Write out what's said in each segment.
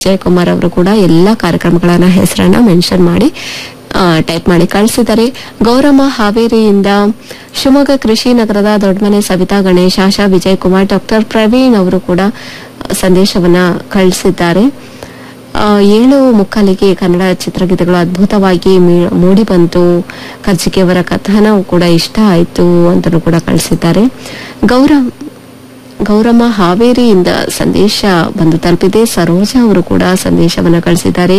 ಜಯಕುಮಾರ್ ಅವರು ಕೂಡ ಎಲ್ಲ ಕಾರ್ಯಕ್ರಮಗಳನ್ನ ಹೆಸರನ್ನ ಮೆನ್ಷನ್ ಮಾಡಿ ಟೈಪ್ ಮಾಡಿ ಕಳಿಸಿದ್ದಾರೆ ಗೌರಮ್ಮ ಹಾವೇರಿಯಿಂದ ಶಿವಮೊಗ್ಗ ಕೃಷಿ ನಗರದ ದೊಡ್ಡಮನೆ ಸವಿತಾ ಗಣೇಶ್ ಆಶಾ ವಿಜಯ್ ಕುಮಾರ್ ಡಾಕ್ಟರ್ ಪ್ರವೀಣ್ ಅವರು ಕೂಡ ಸಂದೇಶವನ್ನ ಕಳಿಸಿದ್ದಾರೆ ಆ, ಏಳು ಮುಕ್ಕಾಲಿಗೆ ಕನ್ನಡ ಚಿತ್ರಗೀತೆಗಳು ಅದ್ಭುತವಾಗಿ ಮೀ- ಮೂಡಿ ಬಂತು ಕರ್ಜಿಕೆಯವರ ಕಥನವು ಕೂಡ ಇಷ್ಟ ಆಯ್ತು ಅಂತಲೂ ಕೂಡ ಕಳಿಸಿದ್ದಾರೆ ಗೌರವ್ ಗೌರಮ್ಮ ಹಾವೇರಿಯಿಂದ ಸಂದೇಶ ಬಂದು ತಲುಪಿದೆ ಸರೋಜಾ ಅವರು ಕೂಡ ಸಂದೇಶವನ್ನ ಕಳಿಸಿದ್ದಾರೆ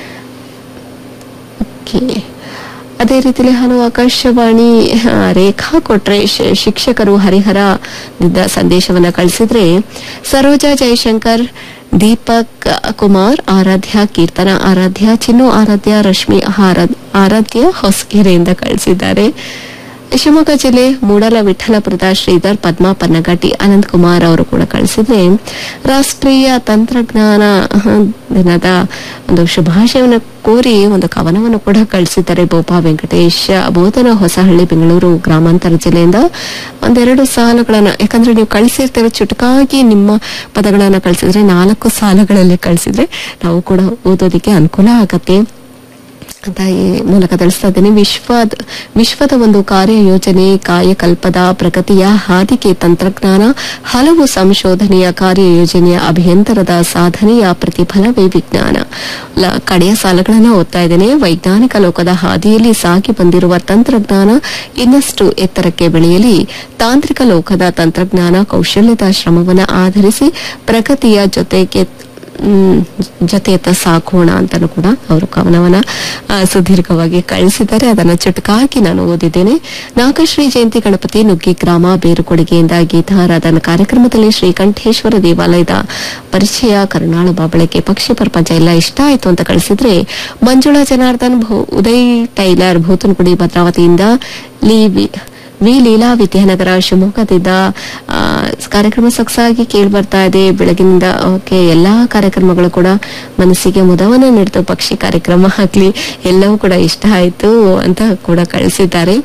ಓಕೆ ಅದೇ ರೀತಿಯಲ್ಲಿ ಹಲವು ಆಕಾಶವಾಣಿ ಆ, ರೇಖಾ ಕೊಟ್ರೆ ಶಿ- ಶಿಕ್ಷಕರು ಹರಿಹರದಿಂದ ಸಂದೇಶವನ್ನ ಕಳಿಸಿದ್ರೆ ಸರೋಜಾ ಜಯಶಂಕರ್ ದೀಪಕ್ ಕುಮಾರ್ ಆರಾಧ್ಯ ಕೀರ್ತನ ಆರಾಧ್ಯ ಚಿನ್ನು ಆರಾಧ್ಯ ರಶ್ಮಿ ಆರಾಧ್- ಆರಾಧ್ಯ ಹೊಸಕೆರೆಯಿಂದ ಕಳಿಸಿದ್ದಾರೆ ಶಿವಮೊಗ್ಗ ಜಿಲ್ಲೆ ಮೂಡಲ ವಿಠಲಪುರದ ಶ್ರೀಧರ್ ಪದ್ಮಾ ಪನ್ನಗಟ್ಟಿ ಅನಂತ್ ಕುಮಾರ್ ಅವರು ಕೂಡ ಕಳಿಸಿದ್ರೆ ರಾಷ್ಟ್ರೀಯ ತಂತ್ರಜ್ಞಾನ ಅಹ, ದಿನದ ಒಂದು ಶುಭಾಶಯವನ್ನು ಕೋರಿ ಒಂದು ಕವನವನ್ನು ಕೂಡ ಕಳಿಸಿದ್ದಾರೆ ಬೋಪಾ ವೆಂಕಟೇಶ್ ಬೋಧನ ಹೊಸಹಳ್ಳಿ ಬೆಂಗಳೂರು ಗ್ರಾಮಾಂತರ ಜಿಲ್ಲೆಯಿಂದ ಒಂದೆರಡು ಸಾಲುಗಳನ್ನ ಯಾಕಂದ್ರೆ ನೀವು ಕಳಿಸಿರ್ತೇವೆ ಚುಟುಕಾಗಿ ನಿಮ್ಮ ಪದಗಳನ್ನ ಕಳಿಸಿದ್ರೆ ನಾಲ್ಕು ಸಾಲುಗಳಲ್ಲಿ ಕಳಿಸಿದ್ರೆ ನಾವು ಕೂಡ ಓದೋದಕ್ಕೆ ಅನುಕೂಲ ಆಗತ್ತೆ ಅಂತ ಈ ಮೂಲಕ ತಿಳಿಸ್ತಾ ಇದ್ದೇನೆ ವಿಶ್ವದ ವಿಶ್ವದ ಒಂದು ಕಾರ್ಯಯೋಜನೆ ಕಾಯಕಲ್ಪದ ಪ್ರಗತಿಯ ಹಾದಿಗೆ ತಂತ್ರಜ್ಞಾನ ಹಲವು ಸಂಶೋಧನೆಯ ಕಾರ್ಯಯೋಜನೆಯ ಅಭಿಯಂತರದ ಸಾಧನೆಯ ಪ್ರತಿಫಲವೇ ವಿಜ್ಞಾನ ಲ- ಕಡೆಯ ಸಾಲಗಳನ್ನು ಓದ್ತಾ ಇದ್ದೇನೆ ವೈಜ್ಞಾನಿಕ ಲೋಕದ ಹಾದಿಯಲ್ಲಿ ಸಾಗಿ ಬಂದಿರುವ ತಂತ್ರಜ್ಞಾನ ಇನ್ನಷ್ಟು ಎತ್ತರಕ್ಕೆ ಬೆಳೆಯಲಿ ತಾಂತ್ರಿಕ ಲೋಕದ ತಂತ್ರಜ್ಞಾನ ಕೌಶಲ್ಯದ ಶ್ರಮವನ್ನು ಆಧರಿಸಿ ಪ್ರಗತಿಯ ಜೊತೆಗೆ ಮ್, ಜೊತೆಯತ್ತ ಸಾಕೋಣ ಅಂತಲೂ ಕೂಡ ಅವರು ಕವನವನ್ನ ಆ, ಸುದೀರ್ಘವಾಗಿ ಕಳಿಸಿದ್ದಾರೆ ಅದನ್ನ ಚುಟುಕಾಗಿ ನಾನು ಓದಿದ್ದೇನೆ ನಾಗಶ್ರೀ ಜಯಂತಿ ಗಣಪತಿ ನುಗ್ಗಿ ಗ್ರಾಮ ಬೇರುಕೊಡುಗೆಯಿಂದ ಗೀತಾರಾಧನ ಕಾರ್ಯಕ್ರಮದಲ್ಲಿ ಶ್ರೀಕಂಠೇಶ್ವರ ದೇವಾಲಯದ ಪರಿಚಯ ಕರುಣಾಳು ಬಾಬಳಕೆ ಪಕ್ಷಿ ಪ್ರಪಂಚ ಎಲ್ಲ ಇಷ್ಟ ಆಯ್ತು ಅಂತ ಕಳಿಸಿದ್ರೆ ಮಂಜುಳಾ ಜನಾರ್ದನ್ ಭೂ- ಉದಯ್ ಟೈಲರ್ ಭೂತನಗುಡಿ ಭದ್ರಾವತಿಯಿಂದ ಲೀ ವಿ- ವಿ ಲೀಲಾ ವಿದ್ಯಾನಗರ ಶಿವಮೊಗ್ಗದಿಂದ ಆ, ಕಾರ್ಯಕ್ರಮ ಸೊಗಸಾಗಿ ಕೇಳಿ ಬರ್ತಾ ಇದೆ ಬೆಳಗಿನಿಂದ ಓಕೆ ಎಲ್ಲಾ ಕಾರ್ಯಕ್ರಮಗಳು ಕೂಡ ಮನಸ್ಸಿಗೆ ಮುದವನ್ನ ನೀಡಿತು ಪಕ್ಷಿ ಕಾರ್ಯಕ್ರಮ ಆಗ್ಲಿ ಎಲ್ಲವೂ ಕೂಡ ಇಷ್ಟ ಆಯ್ತು ಅಂತ ಕೂಡ ಕಳಿಸಿದ್ದಾರೆ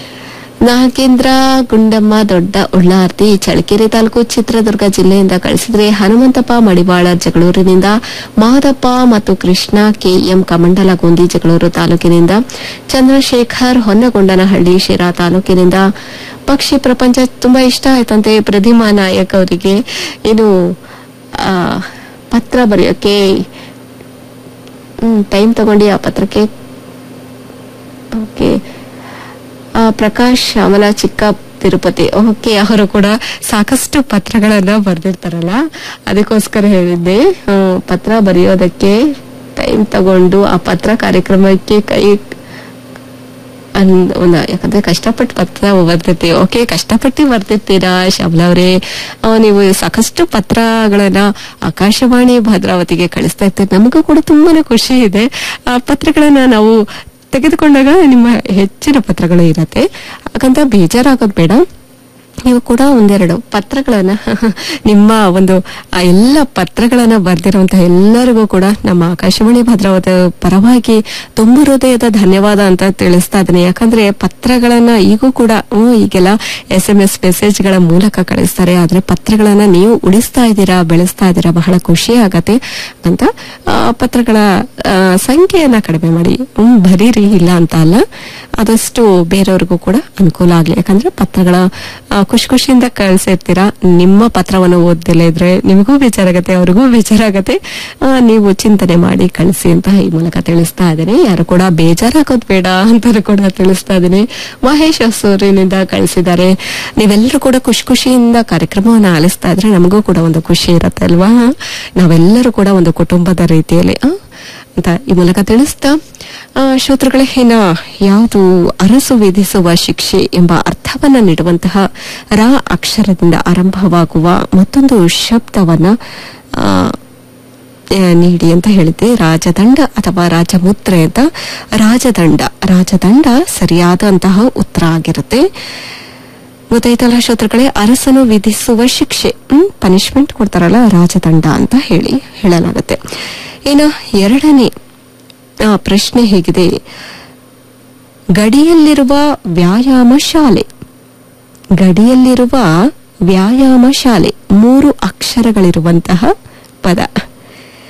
ನಾಗೇಂದ್ರ ಗುಂಡಮ್ಮ ದೊಡ್ಡ ಉಳ್ಳಾರ್ತಿ ಚಳ್ಳಕೆರೆ ತಾಲೂಕು ಚಿತ್ರದುರ್ಗ ಜಿಲ್ಲೆಯಿಂದ ಕಳಿಸಿದ್ರೆ ಹನುಮಂತಪ್ಪ ಮಡಿವಾಳ ಜಗಳೂರಿನಿಂದ ಮಾದಪ್ಪ ಮತ್ತು ಕೃಷ್ಣ ಕೆಎಂ ಕಮಂಡಲಗುಂದಿ ಜಗಳೂರು ತಾಲೂಕಿನಿಂದ ಚಂದ್ರಶೇಖರ್ ಹೊನ್ನಗೊಂಡನಹಳ್ಳಿ ಶಿರಾ ತಾಲೂಕಿನಿಂದ ಪಕ್ಷಿ ಪ್ರಪಂಚ ತುಂಬಾ ಇಷ್ಟ ಆಯ್ತಂತೆ ಪ್ರತಿಮಾ ನಾಯಕ್ ಅವರಿಗೆ ಏನು ಆ, ಪತ್ರ ಬರೆಯೋಕೆ ಟೈಮ್ ತಗೊಂಡು ಆ ಪತ್ರಕ್ಕೆ ಓಕೆ ಆ, ಪ್ರಕಾಶ್ ಅಮಲ ಚಿಕ್ಕ ತಿರುಪತಿ ಓಕೆ ಅವರು ಕೂಡ ಸಾಕಷ್ಟು ಪತ್ರಗಳನ್ನ ಬರೆದಿರ್ತಾರಲ್ಲ ಅದಕ್ಕೋಸ್ಕರ ಹೇಳಿದ್ದೆ ಆ, ಪತ್ರ ಬರೆಯೋದಕ್ಕೆ ಟೈಮ್ ತಗೊಂಡು ಆ ಪತ್ರ ಕಾರ್ಯಕ್ರಮಕ್ಕೆ ಕೈ ಅನ್- ಒಂದು ಯಾಕಂದ್ರೆ ಕಷ್ಟಪಟ್ಟು ಪತ್ರ ಬರ್ತಿರ್ತೀವಿ ಓಕೆ ಕಷ್ಟಪಟ್ಟು ಬರ್ತಿರ್ತೀರಾ ಶ್ಯಾಮಲ ಅವರೇ ನೀವು ಸಾಕಷ್ಟು ಪತ್ರಗಳನ್ನ ಆಕಾಶವಾಣಿ ಭದ್ರಾವತಿಗೆ ಕಳಿಸ್ತಾ ಇರ್ತೀರಿ ನಮಗೂ ಕೂಡ ತುಂಬಾನೇ ಖುಷಿ ಇದೆ ಆ ಪತ್ರಗಳನ್ನ ನಾವು ತೆಗೆದುಕೊಂಡಾಗ ನಿಮ್ಮ ಹೆಚ್ಚಿನ ಪತ್ರಗಳು ಇರತ್ತೆ ಹಾಗಂತ ಬೇಜಾರಾಗೋದು ಬೇಡ ನೀವು ಕೂಡ ಒಂದೆರಡು ಪತ್ರಗಳನ್ನ ನಿಮ್ಮ ಒಂದು ಆ ಎಲ್ಲ ಪತ್ರಗಳನ್ನ ಬರೆದಿರುವಂತಹ ಎಲ್ಲರಿಗೂ ಕೂಡ ನಮ್ಮ ಆಕಾಶವಾಣಿ ಭದ್ರಾವತಿ ಪರವಾಗಿ ತುಂಬ ಹೃದಯದ ಧನ್ಯವಾದ ಅಂತ ತಿಳಿಸ್ತಾ ಇದ್ದೀನಿ ಯಾಕಂದ್ರೆ ಪತ್ರಗಳನ್ನ ಈಗೂ ಕೂಡ ಹ್ಮ್, ಈಗೆಲ್ಲ ಎಸ್ ಎಂ ಎಸ್ ಮೆಸೇಜ್ಗಳ ಮೂಲಕ ಕಳಿಸ್ತಾರೆ ಆದ್ರೆ ಪತ್ರಗಳನ್ನ ನೀವು ಉಳಿಸ್ತಾ ಇದ್ದೀರಾ ಬೆಳೆಸ್ತಾ ಇದ್ದೀರಾ ಬಹಳ ಖುಷಿ ಆಗತ್ತೆ ಅಂತ ಆ, ಪತ್ರಗಳ ಆ, ಸಂಖ್ಯೆಯನ್ನ ಕಡಿಮೆ ಮಾಡಿ ಹ್ಮ್ ಬರೀರಿ ಇಲ್ಲ ಅಂತ ಅಲ್ಲ ಆದಷ್ಟು ಬೇರೆಯವ್ರಿಗೂ ಕೂಡ ಅನುಕೂಲ ಆಗ್ಲಿ ಯಾಕಂದ್ರೆ ಪತ್ರಗಳ ಆ, ಖುಷಿ ಖುಷಿಯಿಂದ ಕಳ್ಸಿರ್ತೀರಾ ನಿಮ್ಮ ಪತ್ರವನ್ನು ಓದ್ದಿಲ್ಲ ಇದ್ರೆ ನಿಮಗೂ ಬೇಜಾರಾಗತ್ತೆ ಅವ್ರಿಗೂ ಬೇಜಾರಾಗತ್ತೆ ಆ, ನೀವು ಚಿಂತನೆ ಮಾಡಿ ಕಳಿಸಿ ಅಂತ ಈ ಮೂಲಕ ತಿಳಿಸ್ತಾ ಇದ್ದೀನಿ ಯಾರು ಕೂಡ ಬೇಜಾರಾಗೋದು ಬೇಡ ಅಂತ ಕೂಡ ತಿಳಿಸ್ತಾ ಇದ್ದೀನಿ ಮಹೇಶ್ ಹೊಸೂರಿನಿಂದ ಕಳಿಸಿದ್ದಾರೆ ನೀವೆಲ್ಲರೂ ಕೂಡ ಖುಷಿ ಖುಷಿಯಿಂದ ಕಾರ್ಯಕ್ರಮವನ್ನು ಆಲಿಸ್ತಾ ಇದ್ರೆ ನಮಗೂ ಕೂಡ ಒಂದು ಖುಷಿ ಇರುತ್ತೆ ಅಲ್ವಾ ನಾವೆಲ್ಲರೂ ಕೂಡ ಒಂದು ಕುಟುಂಬದ ರೀತಿಯಲ್ಲಿ ಆ, ಅಂತ ಈ ಮೂಲಕ ತಿಳಿಸ್ತಾ ಆ, ಶ್ರೋತೃಗಳೇ ಇನ್ನ ಯಾವುದು ಅರಸು ವಿಧಿಸುವ ಶಿಕ್ಷೆ ಎಂಬ ಅರ್ಥವನ್ನ ನೀಡುವಂತಹ ರಾ ಅಕ್ಷರದಿಂದ ಆರಂಭವಾಗುವ ಮತ್ತೊಂದು ಶಬ್ದವನ್ನ ಆ, ಆ, ನೀಡಿ ಅಂತ ಹೇಳಿದ್ದೆ ರಾಜದಂಡ ಅಥವಾ ರಾಜಮುದ್ರೆ ಅಂತ ರಾಜದಂಡ ರಾಜದಂಡ ಸರಿಯಾದಂತಹ ಉತ್ತರ ಆಗಿರುತ್ತೆ ಗೊತ್ತಾಯ್ತಲ್ಲ ಶ್ರೋತೃಗಳೇ ಅರಸನು ವಿಧಿಸುವ ಶಿಕ್ಷೆ ಹ್ಮ್ ಪನಿಷ್ಮೆಂಟ್ ಕೊಡ್ತಾರಲ್ಲ ರಾಜದಂಡ ಅಂತ ಹೇಳಿ ಹೇಳಲಾಗುತ್ತೆ ಇನ್ನು ಎರಡನೇ ಆ, ಪ್ರಶ್ನೆ ಹೇಗಿದೆ ಗಡಿಯಲ್ಲಿರುವ ವ್ಯಾಯಾಮ ಶಾಲೆ ಗಡಿಯಲ್ಲಿರುವ ವ್ಯಾಯಾಮ ಶಾಲೆ ಮೂರು ಅಕ್ಷರಗಳಿರುವಂತಹ ಪದ